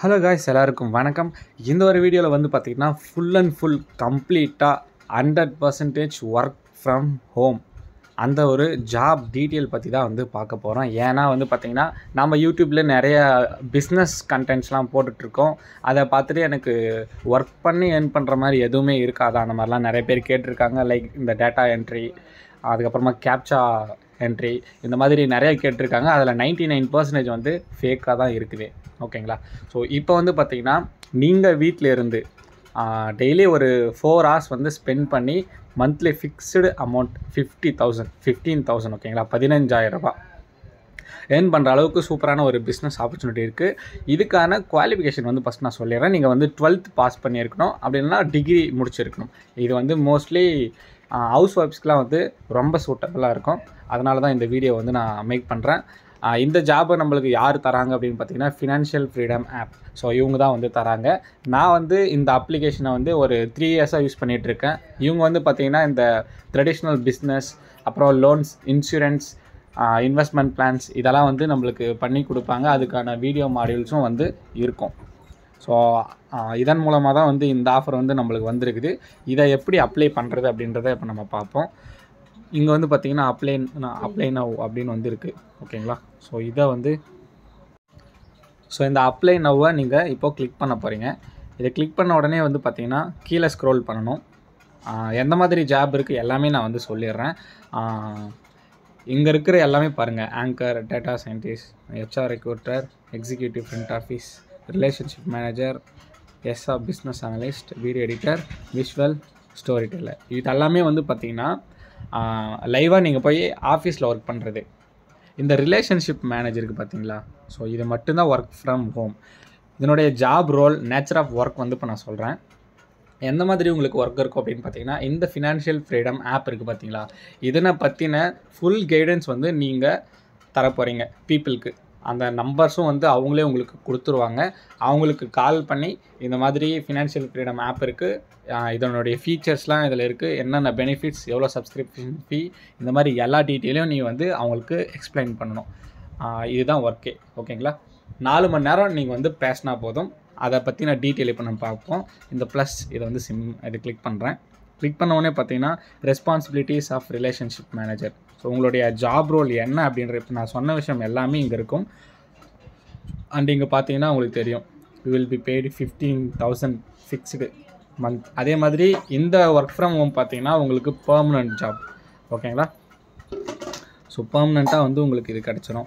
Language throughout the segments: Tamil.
ஹலோ காய்ஸ் எல்லாருக்கும் வணக்கம் இந்த ஒரு வீடியோவில் வந்து பார்த்திங்கன்னா ஃபுல் அண்ட் ஃபுல் கம்ப்ளீட்டாக hundred percentage work from home அந்த ஒரு ஜாப் டீட்டெயில் பற்றி தான் வந்து பார்க்க போகிறோம் ஏன்னா வந்து பார்த்திங்கன்னா நம்ம யூடியூப்பில் நிறைய பிஸ்னஸ் கண்டென்ட்ஸ்லாம் போட்டுட்ருக்கோம் அதை பார்த்துட்டு எனக்கு ஒர்க் பண்ணி ஏர்ன் பண்ணுற மாதிரி எதுவுமே இருக்காதா அந்த மாதிரிலாம் நிறைய பேர் கேட்டிருக்காங்க லைக் இந்த டேட்டா என்ட்ரி அதுக்கப்புறமா கேப்சா என்ட்ரி இந்த மாதிரி நிறைய கேட்டிருக்காங்க அதில் நைன்ட்டி நைன் பர்சன்டேஜ் வந்து ஃபேக்காக தான் இருக்குது ஓகேங்களா ஸோ இப்போ வந்து பார்த்தீங்கன்னா நீங்கள் வீட்டில் இருந்து டெய்லி ஒரு ஃபோர் ஹவர்ஸ் வந்து ஸ்பெண்ட் பண்ணி monthly fixed amount fifty thousand fifteen thousand ஓகேங்களா பதினஞ்சாயிரம் ரூபாய் ஏர்ன் பண்ணுற அளவுக்கு சூப்பரான ஒரு பிஸ்னஸ் ஆப்பர்ச்சுனிட்டி இருக்குது இதுக்கான குவாலிஃபிகேஷன் வந்து ஃபஸ்ட் நான் சொல்லிடுறேன் நீங்கள் வந்து டுவெல்த் பாஸ் பண்ணியிருக்கணும் அப்படின்னா டிகிரி முடிச்சிருக்கணும் இது வந்து மோஸ்ட்லி ஹவுஸ் ஒய்ஃப்ஸ்க்குலாம் வந்து ரொம்ப சூட்டபுளாக இருக்கும் அதனால தான் இந்த வீடியோ வந்து நான் மேக் பண்ணுறேன் இந்த ஜாபை நம்மளுக்கு யார் தராங்க அப்படின்னு பார்த்தீங்கன்னா ஃபினான்ஷியல் ஃப்ரீடம் ஆப் ஸோ இவங்க தான் வந்து தராங்க நான் வந்து இந்த அப்ளிகேஷனை வந்து ஒரு த்ரீ இயர்ஸாக யூஸ் பண்ணிகிட்ருக்கேன் இவங்க வந்து பார்த்திங்கன்னா இந்த ட்ரெடிஷ்னல் பிஸ்னஸ் அப்புறம் லோன்ஸ் இன்சூரன்ஸ் இன்வெஸ்ட்மெண்ட் பிளான்ஸ் இதெல்லாம் வந்து நம்மளுக்கு பண்ணி கொடுப்பாங்க அதுக்கான வீடியோ மாடியூல்ஸும் வந்து இருக்கும் ஸோ இதன் மூலமாக தான் வந்து இந்த ஆஃபர் வந்து நம்மளுக்கு வந்திருக்குது இதை எப்படி அப்ளை பண்ணுறது அப்படின்றத இப்போ நம்ம பார்ப்போம் இங்கே வந்து பார்த்திங்கன்னா அப்ளை அப்ளை நவ் அப்படின்னு வந்து இருக்குது ஓகேங்களா ஸோ இதை வந்து ஸோ இந்த அப்ளை நவ்வை நீங்கள் இப்போது கிளிக் பண்ண போகிறீங்க இதை கிளிக் பண்ண உடனே வந்து பார்த்திங்கன்னா கீழே ஸ்க்ரோல் பண்ணணும் எந்த மாதிரி ஜாப் இருக்குது எல்லாமே நான் வந்து சொல்லிடுறேன் இங்கே இருக்கிற எல்லாமே பாருங்கள் anchor data scientist HR recruiter executive front office relationship manager எஸ்ஆ business analyst video editor visual storyteller இது எல்லாமே வந்து பார்த்திங்கன்னா லைவாக நீங்கள் போய் ஆஃபீஸில் ஒர்க் பண்ணுறது இந்த ரிலேஷன்ஷிப் மேனேஜருக்கு பார்த்தீங்களா ஸோ இது மட்டும்தான் ஒர்க் ஃப்ரம் ஹோம் இதனுடைய job role nature of work வந்து இப்போ நான் சொல்கிறேன் எந்த மாதிரி உங்களுக்கு ஒர்க் இருக்கும் அப்படின்னு பார்த்தீங்கன்னா இந்த ஃபினான்ஷியல் ஃப்ரீடம் ஆப் இருக்குது பார்த்தீங்களா இதனை பற்றின ஃபுல் கைடன்ஸ் வந்து நீங்கள் தரப்போகிறீங்க பீப்புளுக்கு அந்த நம்பர்ஸும் வந்து அவங்களே உங்களுக்கு கொடுத்துருவாங்க அவங்களுக்கு கால் பண்ணி இந்த மாதிரி ஃபினான்ஷியல் ஃப்ரீடம் ஆப் இருக்குது இதனுடைய ஃபீச்சர்ஸ்லாம் இதில் இருக்குது என்னென்ன பெனிஃபிட்ஸ் எவ்வளோ சப்ஸ்கிரிப்ஷன் ஃபீ இந்த மாதிரி எல்லா டீட்டெயிலையும் நீ வந்து அவங்களுக்கு எக்ஸ்பிளைன் பண்ணணும் இதுதான் ஒர்க்கே ஓகேங்களா நாலு மணி நேரம் நீங்கள் வந்து பேசினா போதும் அதை பற்றின டீட்டெயில் இப்போ நம்ம பார்ப்போம் இந்த ப்ளஸ் இதை வந்து சிம் இது கிளிக் பண்ணுறேன் கிளிக் பண்ண உடனே பார்த்தீங்கன்னா responsibilities of relationship manager so உங்களுடைய ஜாப் ரோல் என்ன அப்படின்ற இப்போ நான் சொன்ன விஷயம் எல்லாமே இங்கே இருக்கும் அண்ட் இங்கே பார்த்தீங்கன்னா உங்களுக்கு தெரியும் you will be paid fifteen thousand fixed month அதே மாதிரி இந்த ஒர்க் ஃப்ரம் ஹோம் பார்த்தீங்கன்னா உங்களுக்கு பர்மனண்ட் ஜாப் ஓகேங்களா ஸோ பர்மனெண்ட்டாக வந்து உங்களுக்கு இது கிடச்சிரும்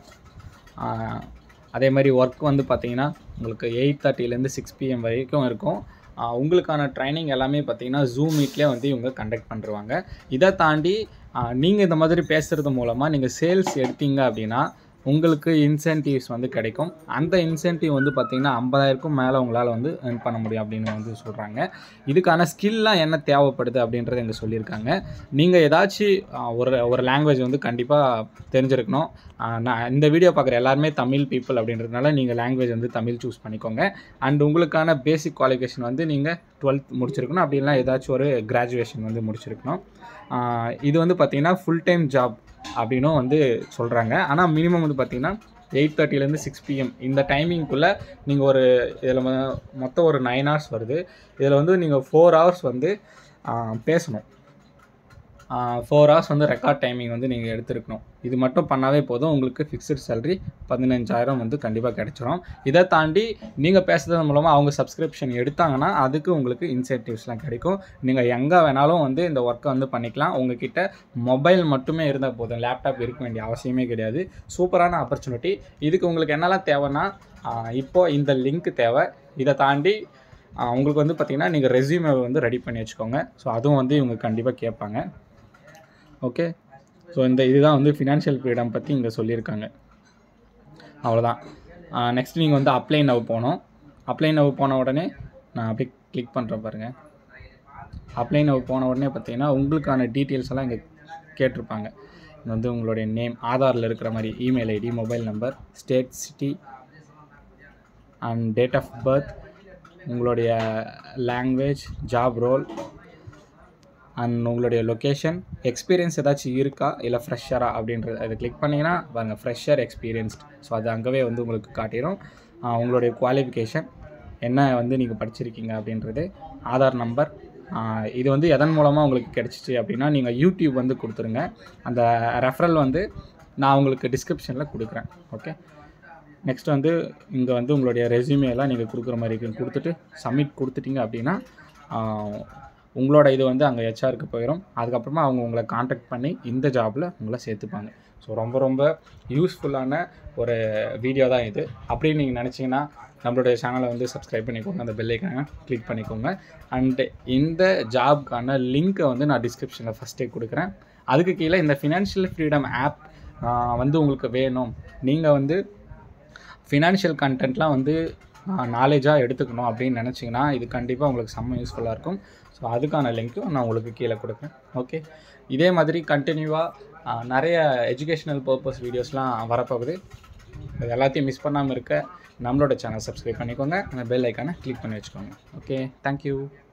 அதே மாதிரி ஒர்க் வந்து பார்த்தீங்கன்னா உங்களுக்கு எயிட் தேர்ட்டிலேருந்து சிக்ஸ் பிஎம் வரைக்கும் இருக்கும் உங்களுக்கான ட்ரைனிங் எல்லாமே பார்த்தீங்கன்னா ஜூம் மீட்லேயே வந்து இவங்க கண்டக்ட் பண்ணுறாங்க இதை தாண்டி நீங்கள் இந்த மாதிரி பேசுகிறது மூலமாக நீங்கள் சேல்ஸ் எடுத்தீங்க அப்படின்னா உங்களுக்கு இன்சென்டிவ்ஸ் வந்து கிடைக்கும் அந்த இன்சென்டிவ் வந்து பார்த்திங்கன்னா ஐம்பதாயிரக்கும் மேலே உங்களால் வந்து ஏர்ன் பண்ண முடியும் அப்படின்னு வந்து சொல்கிறாங்க இதுக்கான ஸ்கில்லாம் என்ன தேவைப்படுது அப்படின்றத இங்கே சொல்லியிருக்காங்க நீங்கள் ஏதாச்சும் ஒரு ஒரு லாங்குவேஜ் வந்து கண்டிப்பாக தெரிஞ்சிருக்கணும் நான் இந்த வீடியோ பார்க்குற எல்லாருமே தமிழ் பீப்புள் அப்படின்றதுனால நீங்கள் லாங்குவேஜ் வந்து தமிழ் சூஸ் பண்ணிக்கோங்க அண்ட் உங்களுக்கான பேசிக் குவாலிஃபிகேஷன் வந்து நீங்கள் டுவெல்த் முடிச்சிருக்கணும் அப்படின்னா ஏதாச்சும் ஒரு கிராஜுவேஷன் வந்து முடிச்சிருக்கணும் இது வந்து பார்த்திங்கன்னா ஃபுல் டைம் ஜாப் அப்படின்னும் வந்து சொல்கிறாங்க ஆனால் மினிமம் வந்து பார்த்திங்கன்னா எயிட் தேர்ட்டிலேருந்து சிக்ஸ் பிஎம் இந்த டைமிங்குள்ளே நீங்கள் ஒரு இதில் மொத்தம் ஒரு நைன் ஹவர்ஸ் வருது இதில் வந்து நீங்கள் ஃபோர் ஹவர்ஸ் வந்து பேசணும் ஃபோர் ஹவர்ஸ் வந்து ரெக்கார்ட் டைமிங் வந்து நீங்கள் எடுத்துருக்கணும் இது மட்டும் பண்ணாவே போதும் உங்களுக்கு ஃபிக்ஸ்டு சேலரி பதினஞ்சாயிரம் வந்து கண்டிப்பாக கிடச்சிரும் இதை தாண்டி நீங்கள் பேசுறது மூலமாக அவங்க சப்ஸ்கிரிப்ஷன் எடுத்தாங்கன்னா அதுக்கு உங்களுக்கு இன்சென்டிவ்ஸ்லாம் கிடைக்கும் நீங்கள் எங்கே வேணாலும் வந்து இந்த ஒர்க்கை வந்து பண்ணிக்கலாம் உங்ககிட்ட மொபைல் மட்டுமே இருந்தால் போதும் லேப்டாப் இருக்க வேண்டிய அவசியமே கிடையாது சூப்பரான ஆப்பர்ச்சுனிட்டி இதுக்கு உங்களுக்கு என்னெல்லாம் தேவைன்னா இப்போது இந்த லிங்க் தேவை இதை தாண்டி உங்களுக்கு வந்து பார்த்திங்கன்னா நீங்கள் ரெஸ்யூமே வந்து ரெடி பண்ணி வச்சுக்கோங்க ஸோ அதுவும் வந்து இவங்க கண்டிப்பாக கேட்பாங்க ஓகே ஸோ இந்த இதுதான் வந்து ஃபினான்ஷியல் ஃப்ரீடம் பற்றி இங்கே சொல்லியிருக்காங்க அவ்வளோதான் நெக்ஸ்ட் நீங்கள் வந்து அப்ளை நவ் போனோம் அப்ளை நவ் போன உடனே நான் அப்படியே கிளிக் பண்ணுறேன் பாருங்கள் அப்ளை நவ் போன உடனே பார்த்தீங்கன்னா உங்களுக்கான டீட்டெயில்ஸ் எல்லாம் இங்கே கேட்டிருப்பாங்க இது வந்து உங்களுடைய நேம் ஆதாரில் இருக்கிற மாதிரி email ID mobile number state city and date of birth உங்களுடைய லாங்குவேஜ் ஜாப் ரோல் அண்ட் உங்களுடைய லொக்கேஷன் எக்ஸ்பீரியன்ஸ் ஏதாச்சும் இருக்கா இல்லை ஃப்ரெஷரா அப்படின்றது அதை கிளிக் பண்ணிங்கன்னா பாருங்கள் ஃப்ரெஷர் எக்ஸ்பீரியன்ஸ்ட் ஸோ அது அங்கேவே வந்து உங்களுக்கு காட்டிடும் உங்களுடைய குவாலிஃபிகேஷன் என்ன வந்து நீங்கள் படிச்சிருக்கீங்க அப்படின்றது ஆதார் நம்பர் ஆஹ் இது வந்து எதன் மூலமாக உங்களுக்கு கிடச்சிச்சு அப்படின்னா நீங்கள் யூடியூப் வந்து கொடுத்துருங்க அந்த ரெஃபரல் வந்து நான் உங்களுக்கு டிஸ்கிரிப்ஷனில் கொடுக்குறேன் ஓகே நெக்ஸ்ட் வந்து இங்கே வந்து உங்களுடைய ரெஸ்யூமே எல்லாம் நீங்கள் கொடுக்குற மாதிரி இருக்கு கொடுத்துட்டு சப்மிட் கொடுத்துட்டீங்க அப்படின்னா ஆஹ், உங்களோட இது வந்து அங்கே ஹெச்ஆருக்கு போயிடும் அதுக்கப்புறமா அவங்க உங்களை காண்டாக்ட் பண்ணி இந்த ஜாபில் உங்களை சேர்த்துப்பாங்க ஸோ ரொம்ப ரொம்ப யூஸ்ஃபுல்லான ஒரு வீடியோ தான் இது அப்படின்னு நீங்கள் நினச்சிங்கன்னா நம்மளுடைய சேனலை வந்து சப்ஸ்கிரைப் பண்ணிக்கோங்க அந்த பெல் ஐக்கான கிளிக் பண்ணிக்கோங்க அண்டு இந்த ஜாப்க்கான லிங்க்கை வந்து நான் டிஸ்கிரிப்ஷனில் ஃபஸ்ட்டே கொடுக்குறேன் அதுக்கு கீழே இந்த ஃபினான்ஷியல் ஃப்ரீடம் ஆப் வந்து உங்களுக்கு வேணும் நீங்கள் வந்து ஃபினான்ஷியல் கண்டென்ட்லாம் வந்து நாலேஜாக எடுத்துக்கணும் அப்படின்னு நினச்சிங்கன்னா இது கண்டிப்பாக உங்களுக்கு செம்ம யூஸ்ஃபுல்லாக இருக்கும் ஸோ அதுக்கான லிங்க்கும் நான் உங்களுக்கு கீழே கொடுப்பேன் ஓகே இதே மாதிரி கண்டினியூவாக நிறைய எஜுகேஷ்னல் பர்பஸ் வீடியோஸ்லாம் வரப்போகுது அது எல்லாத்தையும் மிஸ் பண்ணாமல் இருக்க நம்மளோட சேனல் சப்ஸ்கிரைப் பண்ணிக்கோங்க அந்த பெல் ஐக்கானை கிளிக் பண்ணி வச்சுக்கோங்க ஓகே தேங்க்யூ